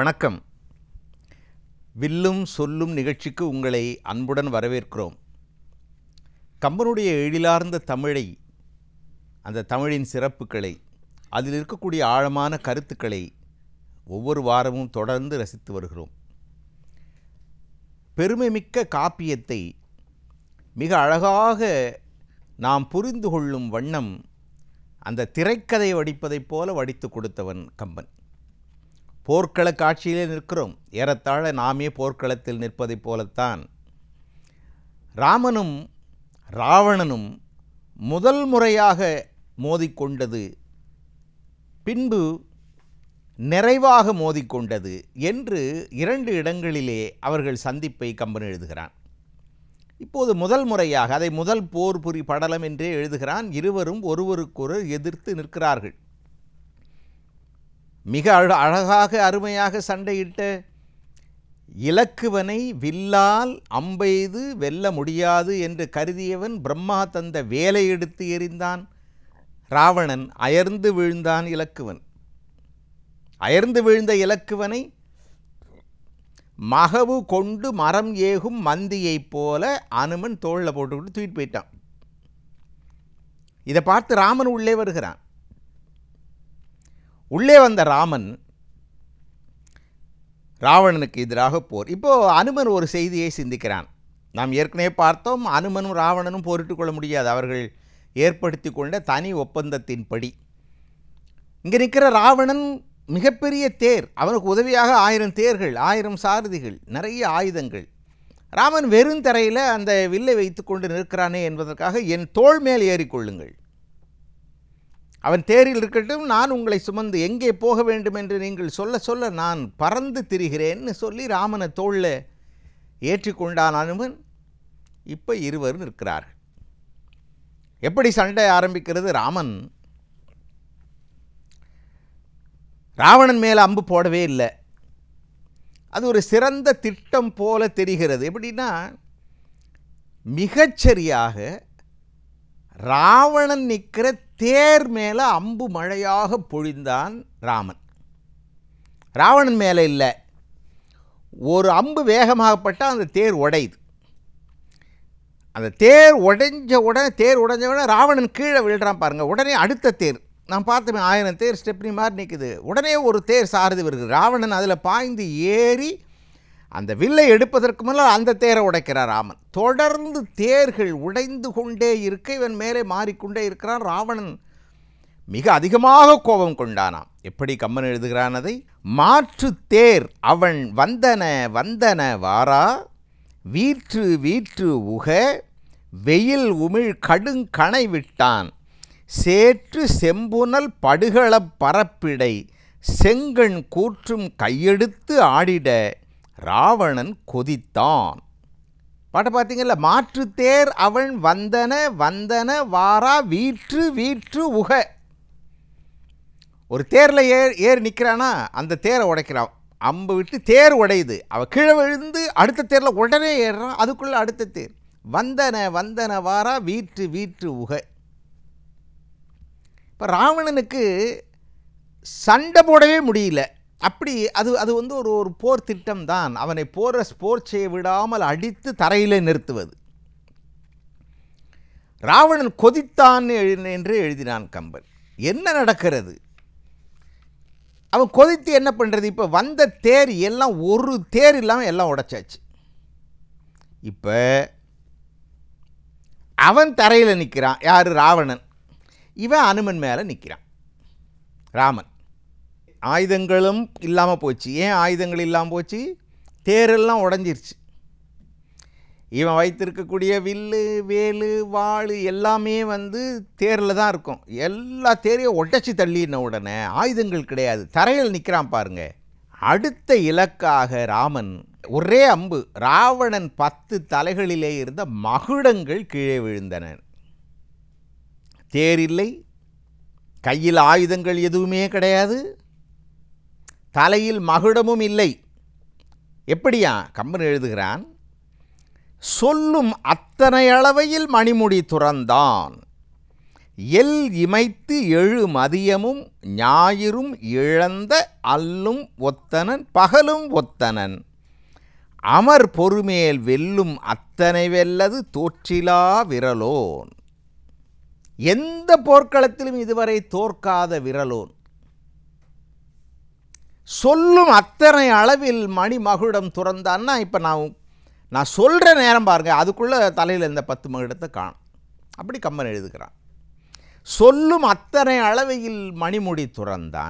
வணக்கம் வில்லும் சொல்லும் நிகழ்ச்சிக்கு உங்களை அன்புடன் வரவேற்கிறோம் கம்பனுடைய எழிலார்ந்த தமிழை அந்த தமிழின் சிறப்புகளை அதில் இருக்கக்கூடிய ஆழமான கருத்துக்களை ஒவ்வொரு வாரமும் தொடர்ந்து ரசித்து வருகிறோம் பெருமைமிக்க காப்பியத்தை மிக அழகாக நாம் புரிந்து கொள்ளும் வண்ணம் அந்த திரைக்கதை வடிப்பதைப் போல வடித்து கொடுத்தவன் கம்பன் போர்க்கள காட்சியிலே நிற்கிறோம் ஏறத்தாழ நாமே போர்க்களத்தில் நிற்பதைப் போலத்தான் ராமனும் ராவணனும் முதல் முறையாக மோதிக்கொண்டது பின்பு நிறைவாக மோதிக்கொண்டது என்று இரண்டு இடங்களிலே அவர்கள் சந்திப்பை கம்பன் எழுதுகிறான் இப்போது முதல் முறையாக அதை முதல் போர் புரி படலம் என்றே எழுதுகிறான் இருவரும் ஒருவருக்கொரு எதிர்த்து நிற்கிறார்கள் மிக அழ அழகாக அருமையாக சண்டையிட்ட இலக்குவனை வில்லால் அம்பெய்து வெல்ல முடியாது என்று கருதியவன் பிரம்மா தந்த வேலை எடுத்து எறிந்தான் ராவணன் அயர்ந்து வீழ்ந்தான் இலக்குவன் அயர்ந்து வீழ்ந்த இலக்குவனை மகவு கொண்டு மரம் ஏகும் மந்தியைப் போல அனுமன் தோளில் போட்டுக்கிட்டு தூக்கிட்டு போயிட்டான் இதை பார்த்து ராமன் உள்ளே வருகிறான் உள்ளே வந்த ராமன் ராவணனுக்கு எதிராக போர் இப்போது அனுமன் ஒரு செய்தியை சிந்திக்கிறான் நாம் ஏற்கனவே பார்த்தோம் அனுமனும் ராவணனும் போரிட்டு கொள்ள முடியாது அவர்கள் ஏற்படுத்தி கொண்ட தனி ஒப்பந்தத்தின்படி இங்கே நிற்கிற ராவணன் மிகப்பெரிய தேர் அவனுக்கு உதவியாக ஆயிரம் தேர்கள் ஆயிரம் சாரதிகள் நிறைய ஆயுதங்கள் ராமன் வெறும் தரையில் அந்த வில்லை வைத்து கொண்டு நிற்கிறானே என்பதற்காக என் தோள் மேல் ஏறிக்கொள்ளுங்கள் அவன் தேரில் இருக்கட்டும் நான் உங்களை சுமந்து எங்கே போக வேண்டும் என்று நீங்கள் சொல்ல சொல்ல நான் பறந்து திரிகிறேன்னு சொல்லி ராமனை தோளில் ஏற்றிக்கொண்டான் அனுமன் இப்போ இருவர் நிற்கிறார்கள் எப்படி சண்டை ஆரம்பிக்கிறது ராமன் ராவணன் மேலே அம்பு போடவே இல்லை அது ஒரு சிறந்த திட்டம் போல தெரிகிறது எப்படின்னா மிகச்சரியாக ராவணன் நிற்கிற தேர் மேலே அம்பு மழையாக பொழிந்தான் ராமன் ராவணன் மேலே இல்லை ஒரு அம்பு வேகமாகப்பட்டால் அந்த தேர் உடையுது அந்த தேர் உடைஞ்ச உடனே தேர் உடைஞ்ச உடனே ராவணன் கீழே விழுறான் பாருங்கள் உடனே அடுத்த தேர் நான் பார்த்தேன் ஆயிரம் தேர் ஸ்டெப்னி மாதிரி நிற்குது உடனே ஒரு தேர் சாரதி வருது ராவணன் அதில் பாய்ந்து ஏறி அந்த வில்லை எடுப்பதற்கு முன்னால் அந்த தேரை உடைக்கிறார் ராமன் தொடர்ந்து தேர்கள் உடைந்து கொண்டே இருக்க இவன் மேலே மாறிக்கொண்டே இருக்கிறான் ராவணன் மிக அதிகமாக கோபம் கொண்டானாம் எப்படி கம்மன் எழுதுகிறான் அதை மாற்று தேர் அவன் வந்தன வந்தன வாரா வீற்று வீற்று உக வெயில் உமிழ் கடுங்கணை விட்டான் சேற்று செம்புனல் படுகளப் பரப்பிடை செங்கண் கூற்றும் கையெடுத்து ஆடிட ராவணன் கொதித்தான் பாட்டை பார்த்தீங்கல்ல மாற்று தேர் அவன் வந்தன வந்தன வாரா வீற்று வீற்று உக ஒரு தேரில் ஏர் ஏறி நிற்கிறானா அந்த தேரை உடைக்கிறான் அம்பு விட்டு தேர் உடையுது அவள் கீழே விழுந்து அடுத்த தேரில் உடனே ஏறுறான் அதுக்குள்ளே அடுத்த தேர் வந்தன வந்தன வாரா வீற்று வீற்று உக இப்போ ராவணனுக்கு சண்டை போடவே முடியல அப்படி அது அது வந்து ஒரு ஒரு போர் திட்டம் தான் அவனை போரை போர் செய்ய விடாமல் அடித்து தரையில் நிறுத்துவது ராவணன் கொதித்தான் எழு- என்று எழுதினான் கம்பன் என்ன நடக்கிறது அவன் கொதித்து என்ன பண்ணுறது இப்போ வந்த தேர் எல்லாம் ஒரு தேர் இல்லாமல் எல்லாம் உடைச்சாச்சு இப்போ அவன் தரையில் நிற்கிறான் யார் ராவணன் இவன் அனுமன் மேலே நிற்கிறான் ராமன் ஆயுதங்களும் இல்லாமல் போச்சு ஏன் ஆயுதங்கள் இல்லாமல் போச்சு தேரெல்லாம் உடஞ்சிருச்சு இவன் வைத்திருக்கக்கூடிய வில்லு வேலு வாள் எல்லாமே வந்து தேரில் தான் இருக்கும் எல்லா தேரையும் உடச்சி தள்ளின உடனே ஆயுதங்கள் கிடையாது தரையில் நிற்கிறான் பாருங்க அடுத்த இலக்காக ராமன் ஒரே அம்பு ராவணன் பத்து தலைகளிலே இருந்த மகுடங்கள் கீழே விழுந்தன தேர் இல்லை கையில் ஆயுதங்கள் எதுவுமே கிடையாது தலையில் மகுடமும் இல்லை எப்படியா கம்பன் எழுதுகிறான் சொல்லும் அத்தனை அளவையில் மணிமுடி துறந்தான் எல் இமைத்து எழு மதியமும் ஞாயிறும் இழந்த அல்லும் ஒத்தனன் பகலும் ஒத்தனன் அமர் பொறுமேல் வெல்லும் அத்தனை வெல்லது தோற்றிலா விரலோன் எந்த போர்க்களத்திலும் இதுவரை தோற்காத விரலோன் சொல்லும் அத்தனை அளவில் மணிமகுடம் துறந்தான்னா இப்போ நான் நான் சொல்கிற நேரம் பாருங்க அதுக்குள்ளே தலையில் இந்த பத்து மகுடத்தை காணும் அப்படி கம்பன் எழுதுகிறான் சொல்லும் அத்தனை அளவையில் மணிமுடி துறந்தான்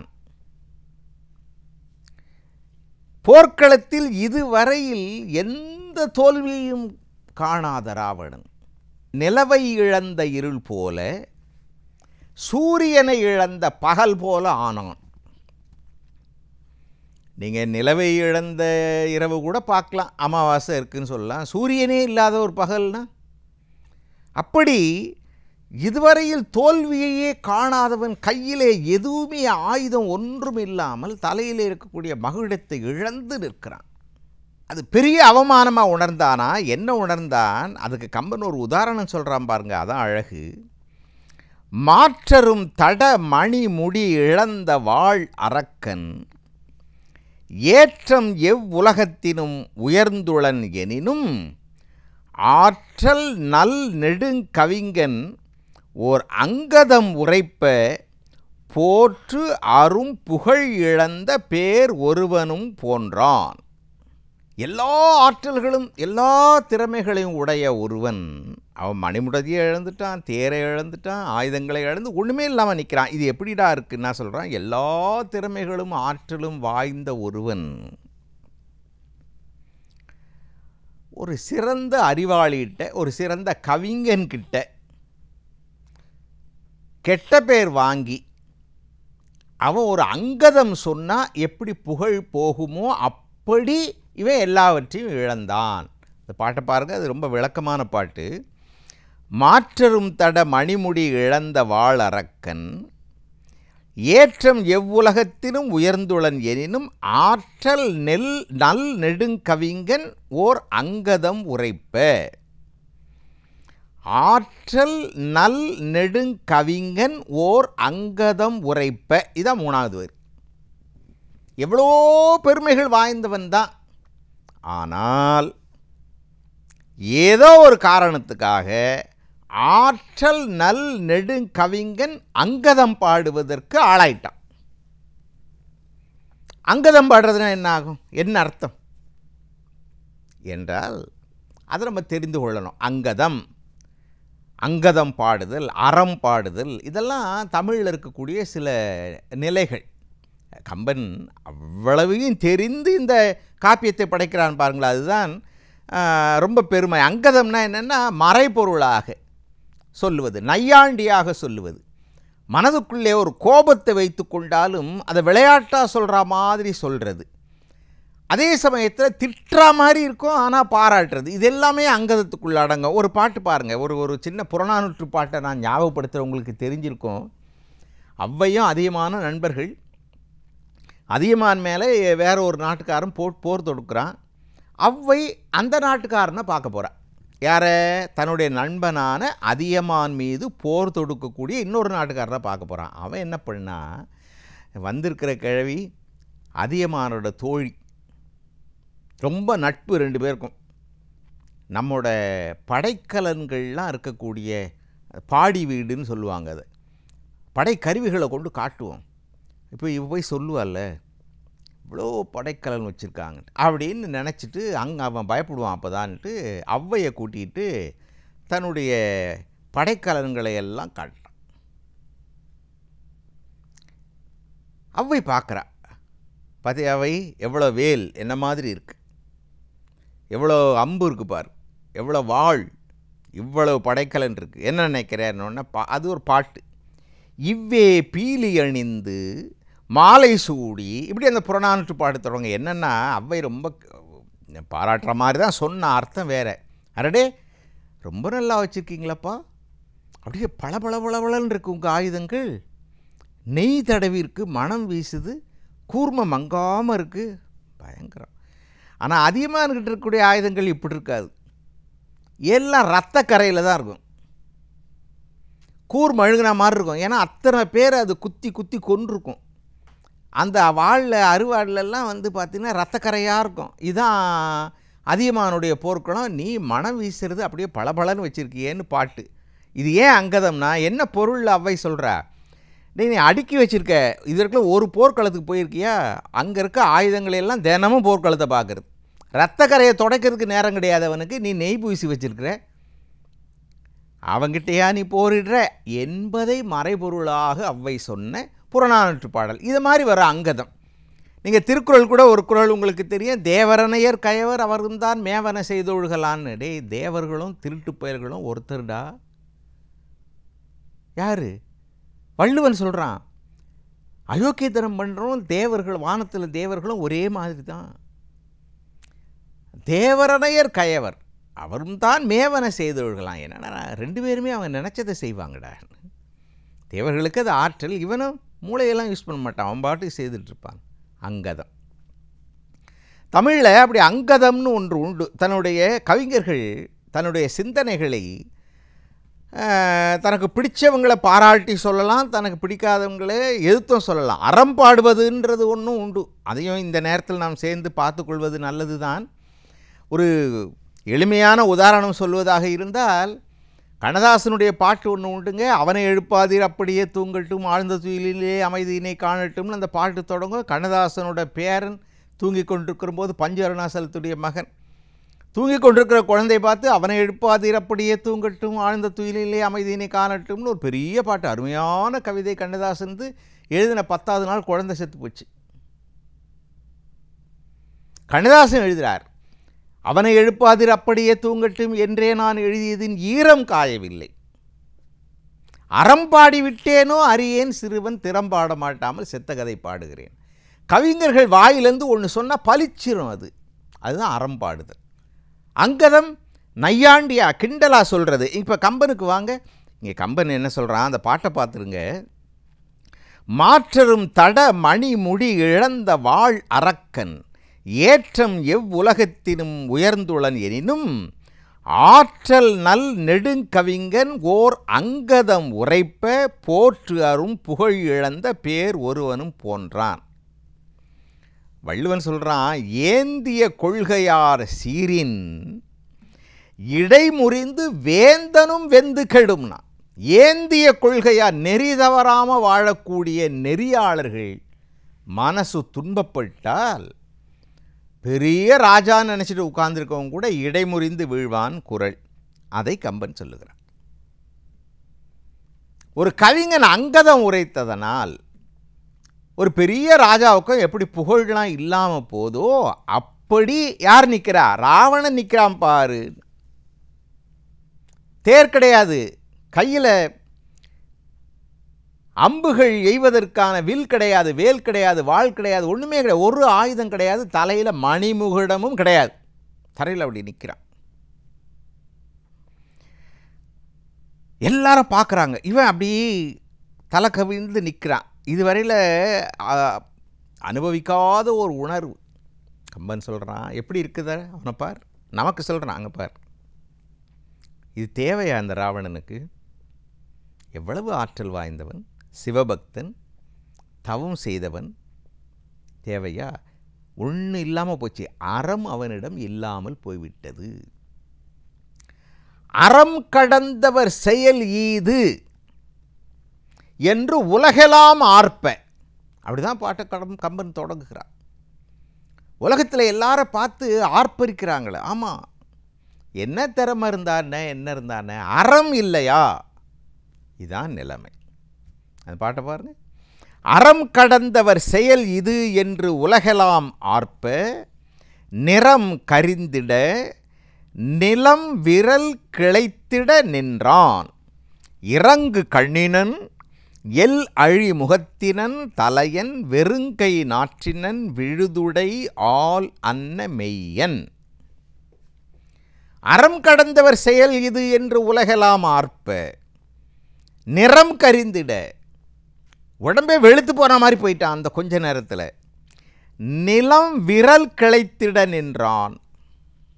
போர்க்களத்தில் இதுவரையில் எந்த தோல்வியும் காணாத ராவணன் நிலவை இழந்த இருள் போல சூரியனை இழந்த பகல் போல ஆனான் நீங்கள் நிலவை இழந்த இரவு கூட பார்க்கலாம் அமாவாசை இருக்குன்னு சொல்லலாம் சூரியனே இல்லாத ஒரு பகல்னா அப்படி இதுவரையில் தோல்வியையே காணாதவன் கையிலே எதுவுமே ஆயுதம் ஒன்றும் இல்லாமல் தலையிலே இருக்கக்கூடிய மகுடத்தை இழந்து நிற்கிறான் அது பெரிய அவமானமாக உணர்ந்தானா என்ன உணர்ந்தான் அதுக்கு கம்பன் ஒரு உதாரணம் சொல்கிறான் பாருங்க அதான் அழகு மாற்றரும் தட மணி முடி இழந்த வாழ் அரக்கன் ஏற்றம் எவ்வுலகத்தினும் உயர்ந்துளன் எனினும் ஆற்றல் நல் நெடுங்கவிங்கன் ஓர் அங்கதம் உரைப்ப போற்று அரும் புகழ் இழந்த பேர் ஒருவனும் போன்றான் எல்லா ஆற்றல்களும் எல்லா திறமைகளையும் உடைய ஒருவன் அவன் மணிமுடதியை இழந்துட்டான் தேரை இழந்துட்டான் ஆயுதங்களை இழந்து ஒன்றுமே இல்லாமல் நிற்கிறான் இது எப்படிடா இருக்குன்னா சொல்கிறான் எல்லா திறமைகளும் ஆற்றலும் வாய்ந்த ஒருவன் ஒரு சிறந்த அறிவாளிகிட்ட ஒரு சிறந்த கவிஞன்கிட்ட கெட்ட பேர் வாங்கி அவன் ஒரு அங்கதம் சொன்னால் எப்படி புகழ் போகுமோ அப்படி இவன் எல்லாவற்றையும் இழந்தான் இந்த பாட்டை பாருங்கள் அது ரொம்ப விளக்கமான பாட்டு மாற்றரும் தட மணிமுடி இழந்த வாழ் அரக்கன் ஏற்றம் எவ்வுலகத்திலும் உயர்ந்துளன் எனினும் ஆற்றல் நெல் நல் நெடுங்கவிங்கன் ஓர் அங்கதம் உரைப்ப ஆற்றல் நல் நெடுங்கவிங்கன் ஓர் அங்கதம் உரைப்ப இதான் மூணாவது வரி எவ்வளோ பெருமைகள் வாய்ந்தவன் தான் ஆனால் ஏதோ ஒரு காரணத்துக்காக ஆற்றல் நல் நெடுங்கவிங்கன் அங்கதம் பாடுவதற்கு ஆளாயிட்டான் அங்கதம் பாடுறதுனா என்ன ஆகும் என்ன அர்த்தம் என்றால் அதை நம்ம தெரிந்து கொள்ளணும் அங்கதம் அங்கதம் பாடுதல் அறம் பாடுதல் இதெல்லாம் தமிழில் இருக்கக்கூடிய சில நிலைகள் கம்பன் அவ்வளவையும் தெரிந்து இந்த காப்பியத்தை படைக்கிறான் பாருங்களா அதுதான் ரொம்ப பெருமை அங்கதம்னா என்னென்னா மறைபொருளாக சொல்லுவது நையாண்டியாக சொல்லுவது மனதுக்குள்ளே ஒரு கோபத்தை வைத்து கொண்டாலும் அதை விளையாட்டாக சொல்கிற மாதிரி சொல்கிறது அதே சமயத்தில் திட்டுற மாதிரி இருக்கும் ஆனால் பாராட்டுறது இது எல்லாமே அங்கதத்துக்குள்ள அடங்கும் ஒரு பாட்டு பாருங்கள் ஒரு ஒரு சின்ன புறநானூற்று பாட்டை நான் ஞாபகப்படுத்துகிற உங்களுக்கு தெரிஞ்சிருக்கும் அவ்வையும் அதிகமான நண்பர்கள் அதிகமான் மேலே வேற ஒரு நாட்டுக்காரன் போ போர் தொடுக்கிறான் அவ்வை அந்த நாட்டுக்காரனை பார்க்க போகிறான் யாரை தன்னுடைய நண்பனான அதியமான் மீது போர் தொடுக்கக்கூடிய இன்னொரு நாட்டுக்காரனை பார்க்க போகிறான் அவன் என்ன பண்ணா வந்திருக்கிற கிழவி அதியமானோட தோழி ரொம்ப நட்பு ரெண்டு பேருக்கும் நம்மோட படைக்கலன்கள்லாம் இருக்கக்கூடிய பாடி வீடுன்னு சொல்லுவாங்க அதை படைக்கருவிகளை கொண்டு காட்டுவோம் இப்போ இவ போய் சொல்லுவாள்ல இவ்வளோ படைக்கலன் வச்சுருக்காங்க அப்படின்னு நினச்சிட்டு அங்கே அவன் பயப்படுவான் அப்போதான்ட்டு ஔவையை கூட்டிகிட்டு தன்னுடைய படைக்கலன்களை எல்லாம் காட்டுறான் ஔவை பார்க்குறா பதி அவை எவ்வளோ வேல் என்ன மாதிரி இருக்குது எவ்வளோ அம்பு இருக்குது பாரு எவ்வளோ வாழ் இவ்வளவு படைக்கலன் இருக்குது என்ன நினைக்கிறேன்னு பா அது ஒரு பாட்டு இவ்வே பீலி அணிந்து மாலை சூடி இப்படி அந்த புறநானூற்று பாட்டு தொடங்க என்னென்னா அவ்வை ரொம்ப பாராட்டுற மாதிரி தான் சொன்ன அர்த்தம் வேறு அரடே ரொம்ப நல்லா வச்சுருக்கீங்களப்பா அப்படியே பள பள பளபளன்னு இருக்கு உங்கள் ஆயுதங்கள் நெய் தடவி இருக்கு மனம் வீசுது கூர்மம் மங்காமல் இருக்குது பயங்கரம் ஆனால் அதிகமாக இருக்கிட்டு இருக்கக்கூடிய ஆயுதங்கள் இப்படி இருக்காது எல்லாம் ரத்த கரையில் தான் இருக்கும் கூர் மழுகின மாதிரி இருக்கும் ஏன்னா அத்தனை பேர் அது குத்தி குத்தி கொண்டிருக்கும் அந்த வாளில் அருவாள்லாம் வந்து பார்த்திங்கன்னா ரத்தக்கரையாக இருக்கும் இதுதான் அதியமானுடைய போர்க்களம் நீ மனம் வீசுறது அப்படியே பளபளன்னு வச்சுருக்கியேன்னு பாட்டு இது ஏன் அங்கதம்னா என்ன பொருள் அவ்வை சொல்கிறா டேய் நீ அடுக்கி வச்சிருக்க இதற்குள்ள ஒரு போர்க்களத்துக்கு போயிருக்கியா அங்கே இருக்க ஆயுதங்களை எல்லாம் தினமும் போர்க்களத்தை பார்க்குறது ரத்தக்கரையை துடைக்கிறதுக்கு நேரம் கிடையாது அவனுக்கு நீ நெய் பூசி வச்சிருக்கிற அவங்கிட்டயா நீ போரிடுற என்பதை மறைபொருளாக அவ்வை சொன்ன புறநானூற்று பாடல் இது மாதிரி வர அங்கதம் நீங்கள் திருக்குறள் கூட ஒரு குறள் உங்களுக்கு தெரியும் தேவரனையர் கயவர் அவரும் தான் மேவன செய்தொழுகலான்னு டேய் தேவர்களும் திருட்டு பயல்களும் ஒருத்தர்டா யாரு வள்ளுவன் சொல்கிறான் அயோக்கியத்தனம் பண்ணுறோம் தேவர்கள் வானத்தில் தேவர்களும் ஒரே மாதிரி தான் தேவரனையர் கயவர் அவரும் தான் மேவன செய்தொழுகலாம் என்னன்னா ரெண்டு பேருமே அவங்க நினச்சதை செய்வாங்கடா தேவர்களுக்கு அது ஆற்றல் இவனும் மூளையெல்லாம் யூஸ் பண்ண மாட்டான் அவன் பாட்டுக்கு செய்துட்டு இருப்பான் அங்கதம் தமிழில் அப்படி அங்கதம்னு ஒன்று உண்டு தன்னுடைய கவிஞர்கள் தன்னுடைய சிந்தனைகளை அஹ், தனக்கு பிடிச்சவங்களை பாராட்டி சொல்லலாம் தனக்கு பிடிக்காதவங்களே எதிர்த்தும் சொல்லலாம் அறம் பாடுவதுன்றது ஒன்றும் உண்டு அதையும் இந்த நேரத்தில் நாம் சேர்ந்து பார்த்துக்கொள்வது நல்லது தான் ஒரு எளிமையான உதாரணம் சொல்வதாக இருந்தால் கண்ணதாசனுடைய பாட்டு ஒன்று உண்டுங்க அவனை எழுப்பாதீர் அப்படியே தூங்கட்டும் ஆழ்ந்த துயிலிலே அமைதியினை காணட்டும்னு அந்த பாட்டு தொடங்கும் கண்ணதாசனோட பேரன் தூங்கி கொண்டிருக்கிற போது பஞ்சு அருணாசலத்துடைய மகன் தூங்கி கொண்டிருக்கிற குழந்தை பார்த்து அவனை எழுப்பாதீர் அப்படியே தூங்கட்டும் ஆழ்ந்த துயிலிலே அமைதியினை காணட்டும்னு ஒரு பெரிய பாட்டு அருமையான கவிதை கண்ணதாசன் எழுதின பத்தாவது நாள் குழந்தை செத்து போச்சு கண்ணதாசன் எழுதுகிறார் அவனை எழுப்பாதிர் அப்படியே தூங்கட்டும் என்றே நான் எழுதியதின் ஈரம் காயவில்லை அறம்பாடி விட்டேனோ அறியேன் சிறுவன் திறம்பாட மாட்டாமல் செத்த கதை பாடுகிறேன் கவிஞர்கள் வாயிலிருந்து ஒன்று சொன்னால் பளிச்சிரும் அது அதுதான் அறம்பாடுதல் அங்கதம் நையாண்டியா கிண்டலா சொல்கிறது இப்போ கம்பனுக்கு வாங்க இங்கே கம்பன் என்ன சொல்கிறான் அந்த பாட்டை பார்த்துருங்க மாற்றரும் தட மணி முடி இழந்த வாழ் அரக்கன் ஏற்றம் எவ்வுலகத்தினும் உயர்ந்துளன் எனினும் ஆற்றல் நல் நெடுங்கவிங்கன் ஓர் அங்கதம் உரைப்ப போற்று அரும் புகழ் இழந்த பேர் ஒருவனும் போன்றான் வள்ளுவன் சொல்கிறான் ஏந்திய கொள்கையார் சீரின் இடைமுறிந்து வேந்தனும் வெந்து கெடும்னா ஏந்திய கொள்கையார் நெறி தவறாமல் வாழக்கூடிய நெறியாளர்கள் மனசு துன்பப்பட்டால் பெரிய ராஜான்னு நினச்சிட்டு உட்கார்ந்துருக்கவங்க கூட இடைமுறிந்து வீழ்வான் குரல் அதை கம்பன் சொல்லுகிறான் ஒரு கவிஞன் அங்கதம் உரைத்ததனால் ஒரு பெரிய ராஜாவுக்கும் எப்படி புகழ்லாம் இல்லாமல் போதோ அப்படி யார் நிற்கிறா ராவணன் நிற்கிறான் பாரு தேர் கிடையாது கையில் அம்புகள் எய்வதற்கான வில் கிடையாது வேல் கிடையாது வாள் கிடையாது ஒன்றுமே கிடையாது ஒரு ஆயுதம் கிடையாது தலையில் மணிமுகுடமும் கிடையாது தரையில் அப்படி நிற்கிறான் எல்லாரும் பார்க்குறாங்க இவன் அப்படி தலை கவிழ்ந்து நிற்கிறான் இதுவரையில் அனுபவிக்காத ஒரு உணர்வு கம்பன் சொல்கிறான் எப்படி இருக்குத அவனை பார் நமக்கு சொல்கிறான் அங்கே பார் இது தேவையா அந்த ராவணனுக்கு எவ்வளவு ஆற்றல் வாய்ந்தவன் சிவபக்தன் தவம் செய்தவன் தேவையா ஒன்று இல்லாமல் போச்சு அறம் அவனிடம் இல்லாமல் போய்விட்டது அறம் கடந்தவர் செயல் ஈது என்று உலகெல்லாம் ஆர்ப்ப அப்படிதான் பாட்டை கடம் கம்பன் தொடங்குகிறார் உலகத்தில் எல்லாரும் பார்த்து ஆர்ப்பரிக்கிறாங்களே ஆமாம் என்ன திறமை இருந்தானே என்ன இருந்தானே அறம் இல்லையா இதான் நிலைமை அந்த பாட்டை பாருங்க அறம் கடந்தவர் செயல் இது என்று உலகெல்லாம் ஆர்ப்ப நிறம் கரிந்திட நிலம் விரல் கிளைத்திட நின்றான் இறங்கு கண்ணினன் எல் அழி முகத்தினன் தலையன் வெறுங்கை நாற்றினன் விழுதுடை ஆல் அன்ன மெய்யன் அறம் கடந்தவர் செயல் இது என்று உலகெல்லாம் ஆர்ப்ப நிறம் கரிந்திட உடம்பே வெளுத்து போன மாதிரி போயிட்டான் அந்த கொஞ்ச நேரத்தில் நிலம் விரல் கிளைத்திட நின்றான்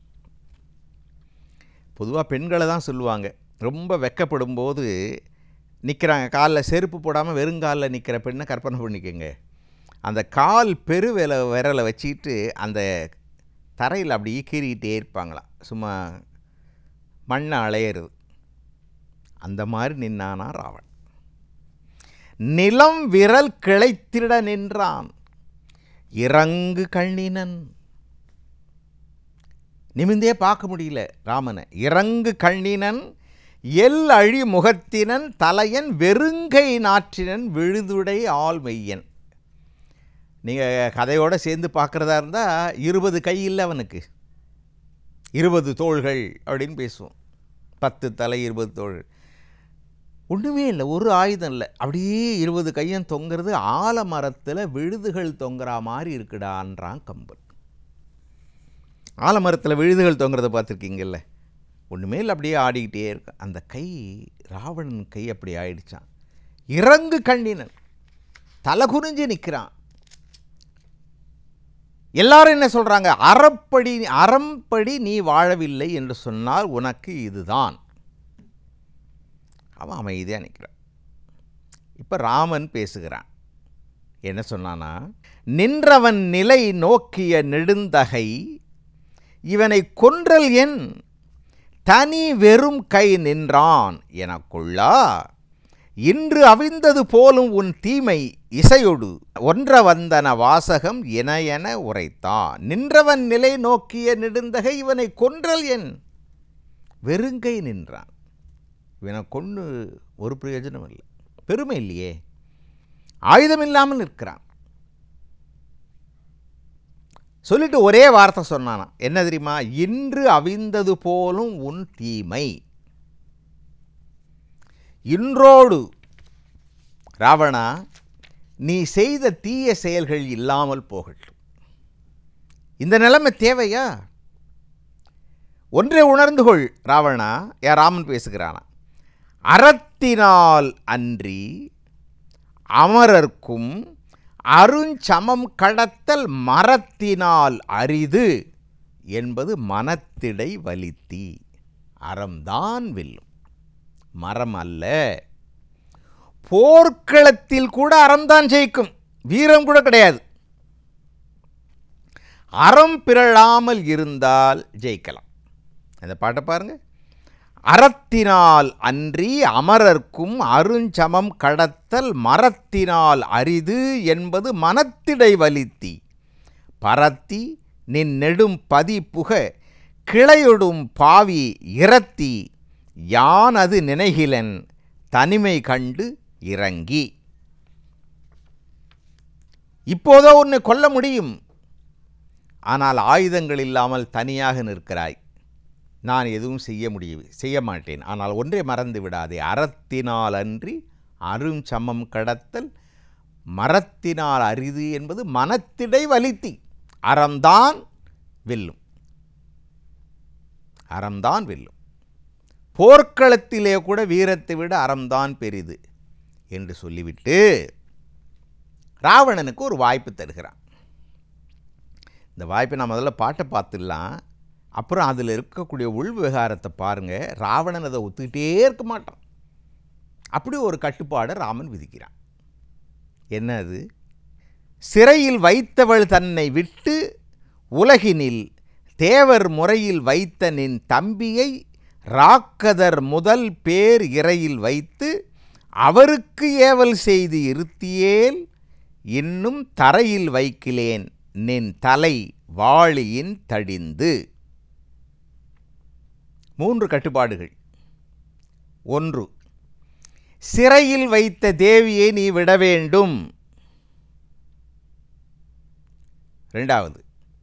பொதுவாக பெண்களை தான் சொல்லுவாங்க ரொம்ப வெக்கப்படும் போது நிற்கிறாங்க காலில் செருப்பு போடாமல் வெறுங்காலில் நிற்கிற பெண்ணை கற்பனை பண்ணிக்கோங்க அந்த கால் பெரு வில விரலை வச்சுக்கிட்டு அந்த தரையில் அப்படியே கீறிக்கிட்டே இருப்பாங்களாம் சும்மா மண்ணை அலையிறது அந்த மாதிரி நின்னானா ராவன் நிலம் விரல் கிளைத்திட நின்றான் இறங்கு கண்ணினன் நிமிந்தே பார்க்க முடியல ராமனை இறங்கு கண்ணினன் எல் அழி முகத்தினன் தலையன் வெறுங்கை நாற்றினன் விழுதுடை ஆள் மெய்யன் நீங்கள் கதையோடு சேர்ந்து பார்க்குறதா இருந்தால் இருபது கை இல்லை அவனுக்கு இருபது தோள்கள் அப்படின்னு பேசுவோம் பத்து தலை இருபது தோள்கள் ஒன்றுமே இல்லை ஒரு ஆயுதம் இல்லை அப்படியே இருபது கையும் தொங்குறது ஆலமரத்தில் விழுதுகள் தொங்குற மாதிரி இருக்குடான்றான் கம்பன் ஆலமரத்தில் விழுதுகள் தொங்குறத பார்த்துருக்கீங்கல்ல ஒன்றுமே இல்லை அப்படியே ஆடிக்கிட்டே இருக்கு அந்த கை ராவணன் கை அப்படி ஆயிடுச்சான் இறங்கு கண்ணினன் தலை குறிஞ்சு நிற்கிறான் எல்லாரும் என்ன சொல்கிறாங்க அறப்படி அறம்படி நீ வாழவில்லை என்று சொன்னால் உனக்கு இதுதான் அவன் அமைதியாக நிற்கிறான் இப்போ ராமன் பேசுகிறான் என்ன சொன்னானா நின்றவன் நிலை நோக்கிய நெடுந்தகை இவனை கொன்றல் என் தனி வெறும் கை நின்றான் எனக்குள்ளா இன்று அவிழ்ந்தது போலும் உன் தீமை இசையொடு ஒன்ற வந்தன வாசகம் என என உரைத்தான் நின்றவன் நிலை நோக்கிய நெடுந்தகை இவனை கொன்றல் என் வெறுங்கை நின்றான் இவனை கொண்டு ஒரு பிரயோஜனம் இல்லை பெருமை இல்லையே ஆயுதம் இல்லாமல் நிற்கிறான் சொல்லிட்டு ஒரே வார்த்தை சொன்னானா என்ன தெரியுமா இன்று அவிந்தது போலும் உன் தீமை இன்றோடு ராவணா நீ செய்த தீய செயல்கள் இல்லாமல் போகட்டும் இந்த நிலைமை தேவையா ஒன்றை உணர்ந்து கொள் ராவணா யா ராமன் பேசுகிறானா அறத்தினால் அன்றி அமரர்க்கும் அருஞ்சமம் கடத்தல் மரத்தினால் அரிது என்பது மனத்திடை வலித்தி அறம்தான் வெல்லும் மரம் அல்ல போர்க்களத்தில் கூட அறம்தான் ஜெயிக்கும் வீரம் கூட கிடையாது அறம் பிறழாமல் இருந்தால் ஜெயிக்கலாம் அந்த பாட்டை பாருங்க அறத்தினால் அன்றி அமரர்க்கும் அருஞ்சமம் கடத்தல் மரத்தினால் அரிது என்பது மனத்திடை வலித்தி பரத்தி நின் நெடும் பதி புக கிளையொடும் பாவி இரத்தி யான் அது நினைகிலன் தனிமை கண்டு இறங்கி இப்போதோ உன்னை கொல்ல முடியும் ஆனால் ஆயுதங்கள் இல்லாமல் தனியாக நிற்கிறாய் நான் எதுவும் செய்ய முடியும் செய்ய மாட்டேன் ஆனால் ஒன்றை மறந்து விடாதே அறத்தினால் அன்றி அரும் சமம் கடத்தல் மரத்தினால் அரிது என்பது மனத்திடை வலித்தி அறம்தான் வெல்லும் அறம்தான் வெல்லும் போர்க்களத்திலே கூட வீரத்தை விட அறம்தான் பெரிது என்று சொல்லிவிட்டு ராவணனுக்கு ஒரு வாய்ப்பு தருகிறான் இந்த வாய்ப்பை நான் முதல்ல பாட்டை பார்த்துடலாம் அப்புறம் அதில் இருக்கக்கூடிய உள் விவகாரத்தை பாருங்கள் ராவணன் அதை ஒத்துக்கிட்டே இருக்க மாட்டான் அப்படி ஒரு கட்டுப்பாடை ராமன் விதிக்கிறான் என்ன அது சிறையில் வைத்தவள் தன்னை விட்டு உலகினில் தேவர் முறையில் வைத்த நின் தம்பியை ராக்கதர் முதல் பேர் இறையில் வைத்து அவருக்கு ஏவல் செய்து இருத்தியேல் இன்னும் தரையில் வைக்கிலேன் நின் தலை வாளியின் தடிந்து மூன்று கட்டுப்பாடுகள் ஒன்று சிறையில் வைத்த தேவியை நீ விட வேண்டும் ரெண்டாவது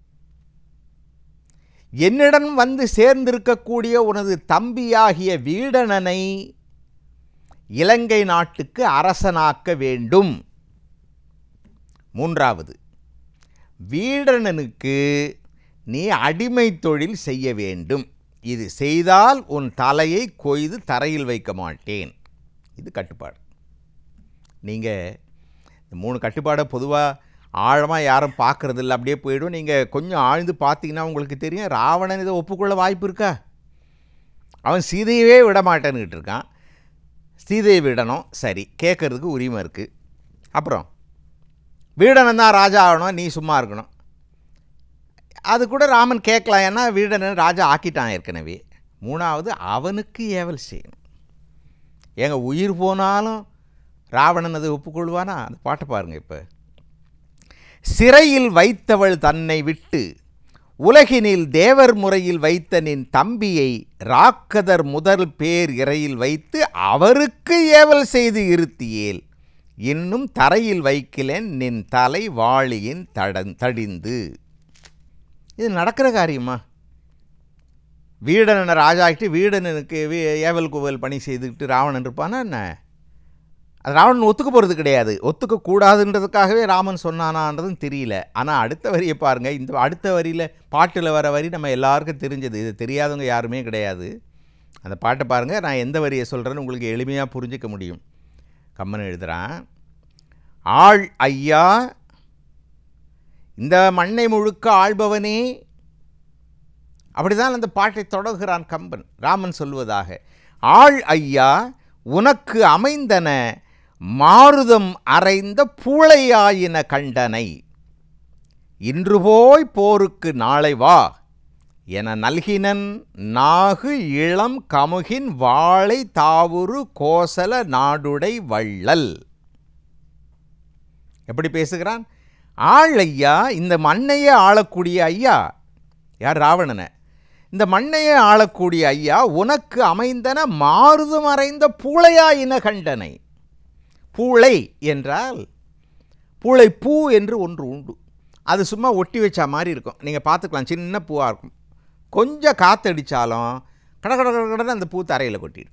என்னிடம் வந்து சேர்ந்திருக்கக்கூடிய உனது தம்பியாகிய வீடணனை இலங்கை நாட்டுக்கு அரசனாக்க வேண்டும் மூன்றாவது வீடணனுக்கு நீ அடிமை தொழில் செய்ய வேண்டும் இது செய்தால் உன் தலையை கொய்து தரையில் வைக்க மாட்டேன் இது கட்டுப்பாடு நீங்கள் இந்த மூணு கட்டுப்பாடை பொதுவாக ஆழமாக யாரும் பார்க்குறது இல்லை அப்படியே போயிடும் நீங்கள் கொஞ்சம் ஆழ்ந்து பார்த்தீங்கன்னா உங்களுக்கு தெரியும் ராவணன் இதை ஒப்புக்கொள்ள வாய்ப்பு இருக்கா அவன் சீதையவே விட மாட்டேன்னுக்கிட்டு இருக்கான் சீதையை விடணும் சரி கேட்கறதுக்கு உரிமை இருக்குது அப்புறம் வீடனன் தான் ராஜா ஆகணும் நீ சும்மா இருக்கணும் அது கூட ராமன் கேட்கலாம் ஏன்னா வீடனன் ராஜா ஆக்கிட்டான் ஏற்கனவே மூணாவது அவனுக்கு ஏவல் செய்யணும் ஏங்க உயிர் போனாலும் ராவணன் அதை ஒப்புக்கொள்வானா அந்த பாட்டை பாருங்கள் இப்போ சிறையில் வைத்தவள் தன்னை விட்டு உலகினில் தேவர் முறையில் வைத்த நின் தம்பியை ராக்கதர் முதல் பேர் இறையில் வைத்து அவருக்கு ஏவல் செய்து இருத்தியேல் இன்னும் தரையில் வைக்கலேன் நின் தலை வாளியின் தடன் தடிந்து இது நடக்கிற காரியமா வீடனை ராஜாக்கிட்டு வீடனுக்கு வீ- ஏவல் குவல் பணி செய்துக்கிட்டு ராவணன் இருப்பானா என்ன அது ராவணன் ஒத்துக்க போகிறது கிடையாது ஒத்துக்க கூடாதுன்றதுக்காகவே ராமன் சொன்னானான்றதும் தெரியல ஆனால் அடுத்த வரியை பாருங்கள் இந்த அடுத்த வரியில் பாட்டில் வர வரி நம்ம எல்லாருக்கும் தெரிஞ்சது இது தெரியாதவங்க யாருமே கிடையாது அந்த பாட்டை பாருங்கள் நான் எந்த வரியை சொல்கிறேன்னு உங்களுக்கு எளிமையாக புரிஞ்சிக்க முடியும் கம்மன் எழுதுகிறான் ஆள் ஐயா இந்த மண்ணை முழுக்க ஆள்பவனே அப்படிதான் அந்த பாட்டை தொடங்குகிறான் கம்பன் ராமன் சொல்வதாக ஆள் ஐயா உனக்கு அமைந்தன மாருதம் அறைந்த பூளையாயின கண்டனை இன்று போய் போருக்கு நாளை வா என நல்கினன் நாகு இளம் கமுகின் வாளை தாவுரு கோசல நாடுடை வள்ளல் எப்படி பேசுகிறான் ஆள் ஐயா இந்த மண்ணையே ஆளக்கூடிய ஐயா யார் ராவணனை இந்த மண்ணையே ஆளக்கூடிய ஐயா உனக்கு அமைந்தன மாறுது மறைந்த பூளையா இன கண்டனை பூளை என்றால் பூளை பூ என்று ஒன்று உண்டு அது சும்மா ஒட்டி வச்ச மாதிரி இருக்கும் நீங்கள் பார்த்துக்கலாம் சின்ன பூவாக இருக்கும் கொஞ்சம் காற்றடிச்சாலும் கட கட கட கடன்னு அந்த பூ தரையில் கொட்டிடும்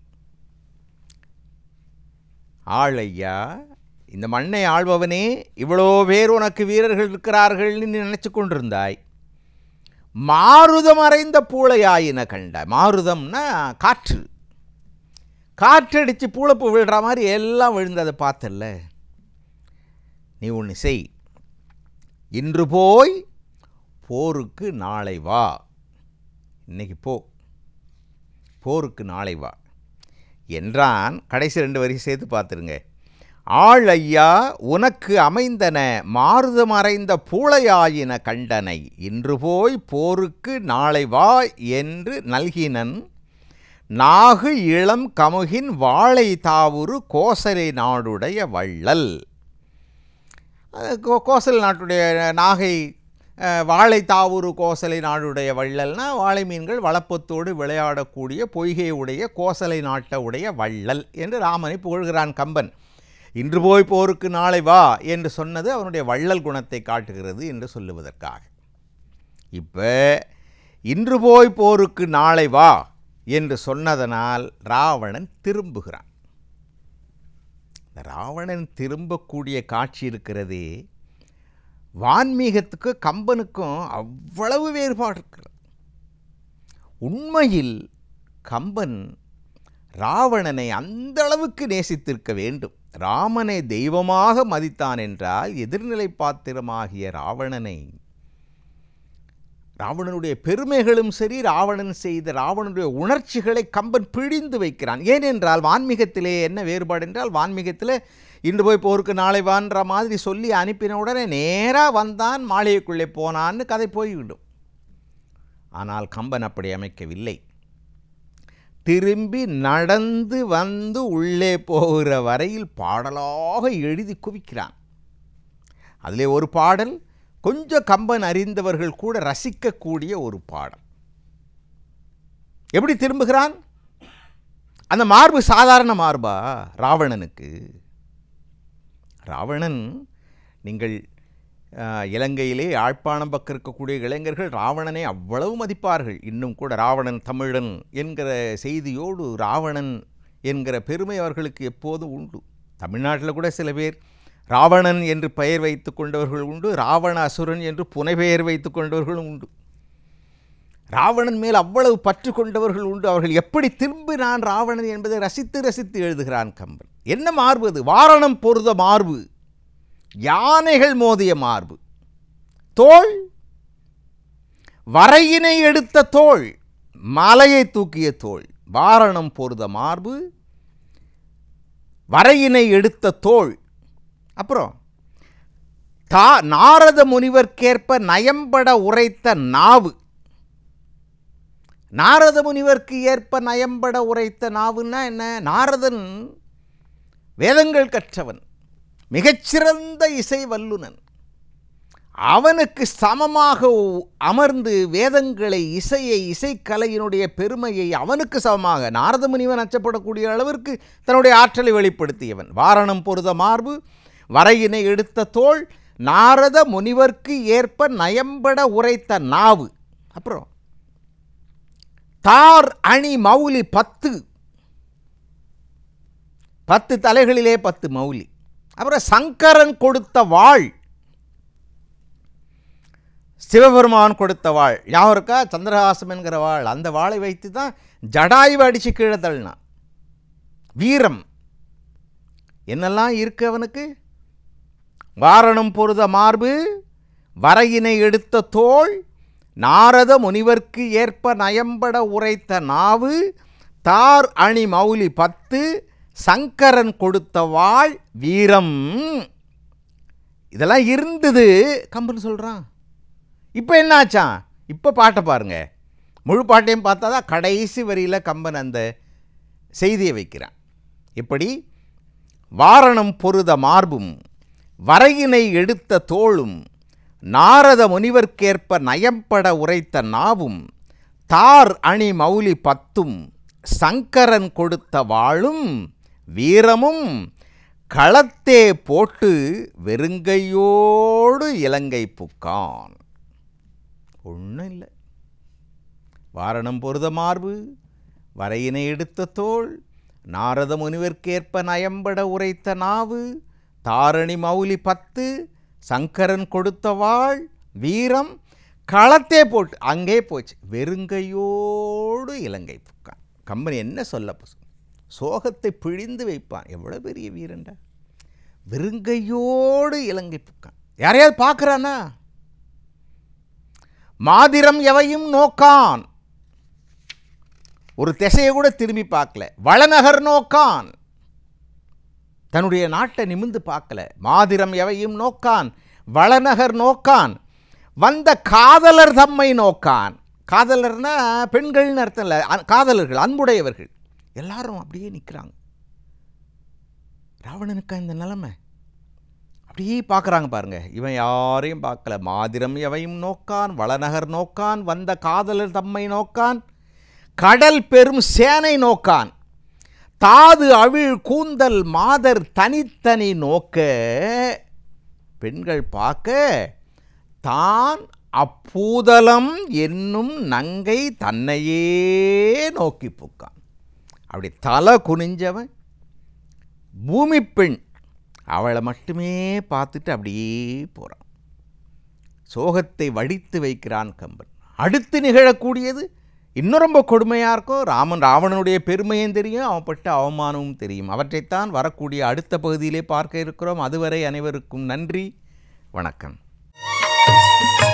ஆள் ஐயா இந்த மண்ணை ஆள்பவனே இவ்வளோ பேர் உனக்கு வீரர்கள் இருக்கிறார்கள்னு நீ நினச்சி கொண்டிருந்தாய் மாருதம் அறைந்த பூளையாயின கண்ட மாருதம்னா காற்று காற்றடித்து பூளைப்பூ விழுற மாதிரி எல்லாம் விழுந்ததை பார்த்தல்ல நீ ஒன்று செய் இன்று போய் போருக்கு நாளை வா இன்னைக்கு போ போருக்கு நாளை வா என்றான் கடைசி ரெண்டு வரி சேர்த்து பார்த்துருங்க ஆள் ஐயா உனக்கு அமைந்தன மாறுது மறைந்த பூளையாயின கண்டனை இன்று போய் போருக்கு நாளை வா என்று நல்கினன் நாகு இளம் கமுகின் வாழை தாவுரு கோசலை நாடுடைய வள்ளல் அது கோ- கோசலை நாட்டுடைய நாகை அஹ், வாழை தாவூரு கோசலை நாடுடைய வள்ளல்னா வாழை மீன்கள் வளப்பத்தோடு விளையாடக்கூடிய பொய்கை உடைய கோசலை நாட்ட உடைய வள்ளல் என்று ராமனை புகழ்கிறான் கம்பன் இன்று போய் போருக்கு நாளை வா என்று சொன்னது அவனுடைய வள்ளல் குணத்தை காட்டுகிறது என்று சொல்லுவதற்காக இப்போ இன்று போய் போருக்கு நாளை வா என்று சொன்னதனால் ராவணன் திரும்புகிறான் இந்த ராவணன் திரும்பக்கூடிய காட்சி இருக்கிறதே வான்மீகத்துக்கு கம்பனுக்கும் அவ்வளவு வேறுபாடு இருக்கிறது உண்மையில் கம்பன் ராவணனை அந்த அளவுக்கு நேசித்திருக்க வேண்டும் ராமனை தெய்வமாக மதித்தான் என்றால் எதிர்நிலை பாத்திரமாகிய ராவணனை ராவணனுடைய பெருமைகளும் சரி ராவணன் செய்த ராவணனுடைய உணர்ச்சிகளை கம்பன் பிழிந்து வைக்கிறான் ஏனென்றால் வான்மீகத்திலே என்ன வேறுபாடு என்றால் வான்மீகத்தில் இன்று போய் போருக்கு நாளை வான்ற மாதிரி சொல்லி அனுப்பின உடனே நேராக வந்தான் மாளிகைக்குள்ளே போனான்னு கதை போய்விடும் ஆனால் கம்பன் அப்படி அமைக்கவில்லை திரும்பி நடந்து வந்து உள்ளே போகிற வரையில் பாடலாக எழுதி குவிக்கிறான் அதிலே ஒரு பாடல் கொஞ்சம் கம்பன் அறிந்தவர்கள் கூட ரசிக்கக்கூடிய ஒரு பாடல் எப்படி திரும்புகிறான் அந்த மார்பு சாதாரண மார்பா ராவணனுக்கு ராவணன் நீங்கள் ஆஹ், இலங்கையிலே யாழ்ப்பாணம் பக்கம் இருக்கக்கூடிய இளைஞர்கள் ராவணனை அவ்வளவு மதிப்பார்கள் இன்னும் கூட ராவணன் தமிழன் என்கிற செய்தியோடு ராவணன் என்கிற பெருமை அவர்களுக்கு எப்போதும் உண்டு தமிழ்நாட்டில் கூட சில பேர் ராவணன் என்று பெயர் வைத்து கொண்டவர்கள் உண்டு ராவண அசுரன் என்று புனைபெயர் வைத்து கொண்டவர்களும் உண்டு ராவணன் மேல் அவ்வளவு பற்று கொண்டவர்கள் உண்டு அவர்கள் எப்படி திரும்பினான் ராவணன் என்பதை ரசித்து ரசித்து எழுதுகிறான் கம்பன் என்ன மார்பு அது வாரணம் பொருத மார்பு யானைகள் மோதிய மார்பு தோள் வரையினை எடுத்த தோள் மலையை தூக்கிய தோள் வாரணம் பொருத மார்பு வரையினை எடுத்த தோள் அப்புறம் தா நாரத முனிவர்க்கேற்ப நயம்பட உரைத்த நாவு நாரத முனிவர்க்கு ஏற்ப நயம்பட உரைத்த நாவுன்னா என்ன நாரதன் வேதங்கள் கற்றவன் மிகச்சிறந்த இசை வல்லுனன் அவனுக்கு சமமாக அமர்ந்து வேதங்களை இசையை இசைக்கலையினுடைய பெருமையை அவனுக்கு சமமாக நாரத முனிவன் அச்சப்படக்கூடிய அளவிற்கு தன்னுடைய ஆற்றலை வெளிப்படுத்தியவன் வாரணம் பொருத மார்பு வரையினை எடுத்த தோள் நாரத முனிவர்க்கு ஏற்ப நயம்பட உரைத்த நாவு அப்புறம் தார் அணி மௌலி பத்து பத்து தலைகளிலே பத்து மௌலி அப்புறம் சங்கரன் கொடுத்த வாழ் சிவபெருமான் கொடுத்த வாழ் ஞாபகம் இருக்கா சந்திரஹாசம் என்கிற வாழ் அந்த வாளை வைத்து தான் ஜடாயுவை அடித்து கீழே தள்ளினான் வீரம் என்னெல்லாம் இருக்கு அவனுக்கு வாரணம் பொருத மார்பு வரையினை எடுத்த தோள் நாரத முனிவர்க்கு ஏற்ப நயம்பட உரைத்த நாவு தார் அணி மௌலி பத்து சங்கரன் கொடுத்த வாழ் வீரம் இதெல்லாம் இருந்தது கம்பன் சொல்கிறான் இப்போ என்னாச்சான் இப்போ பாட்டை பாருங்க முழு பாட்டையும் பார்த்தா தான் கடைசி வரியில் கம்பன் அந்த செய்தியை வைக்கிறான் எப்படி வாரணம் பொருத மார்பும் வரையினை எடுத்த தோளும் நாரத முனிவர்க்கேற்ப நயம்பட உரைத்த நாவும் தார் அணி மௌலி பத்தும் சங்கரன் கொடுத்த வாளும் வீரமும் களத்தே போட்டு வெறுங்கையோடு இலங்கை புக்கான் ஒன்றும் இல்லை வாரணம் பொருத மார்பு வரையினை எடுத்த தோள் நாரத முனிவர்க்கேற்ப நயம்பட உரைத்த நாவு தாரணி மௌலி பத்து சங்கரன் கொடுத்த வாழ் வீரம் களத்தே போட்டு அங்கே போச்சு வெறுங்கையோடு இலங்கை புக்கான் கம்பெனி என்ன சொல்ல சோகத்தை பிழிந்து வைப்பான் எவ்வளோ பெரிய வீரன்டா வெறுங்கையோடு இலங்கை புக்கான் யாரையாவது பார்க்குறானா மாதிரம் எவையும் நோக்கான் ஒரு திசையை கூட திரும்பி பார்க்கல வளநகர் நோக்கான் தன்னுடைய நாட்டை நிமிந்து பார்க்கல மாதிரம் எவையும் நோக்கான் வளநகர் நோக்கான் வந்த காதலர் தம்மை நோக்கான் காதலர்னா பெண்கள்னு அர்த்தம் இல்லை அ- காதலர்கள் அன்புடையவர்கள் எல்லாரும் அப்படியே நிற்கிறாங்க ராவணனுக்கா இந்த நிலைமை அப்படியே பார்க்குறாங்க பாருங்க இவன் யாரையும் பார்க்கல மாதிரம் எவையும் நோக்கான் வளநகர் நோக்கான் வந்த காதலர் தம்மை நோக்கான் கடல் பெரும் சேனை நோக்கான் தாது அவிழ் கூந்தல் மாதர் தனித்தனி நோக்க பெண்கள் பார்க்க தான் அப்பூதலம் என்னும் நங்கை தன்னையே நோக்கி புக்கான் அப்படி தலை குனிஞ்சவன் பூமி பெண் அவளை மட்டுமே பார்த்துட்டு அப்படியே போகிறான் சோகத்தை வடித்து வைக்கிறான் கம்பன் அடுத்து நிகழக்கூடியது இன்னும் ரொம்ப கொடுமையாக இருக்கும் ராமன் ராவணனுடைய பெருமையும் தெரியும் அவன் பட்ட அவமானமும் தெரியும் அவற்றைத்தான் வரக்கூடிய அடுத்த பகுதியிலே பார்க்க இருக்கிறோம் அதுவரை அனைவருக்கும் நன்றி வணக்கம்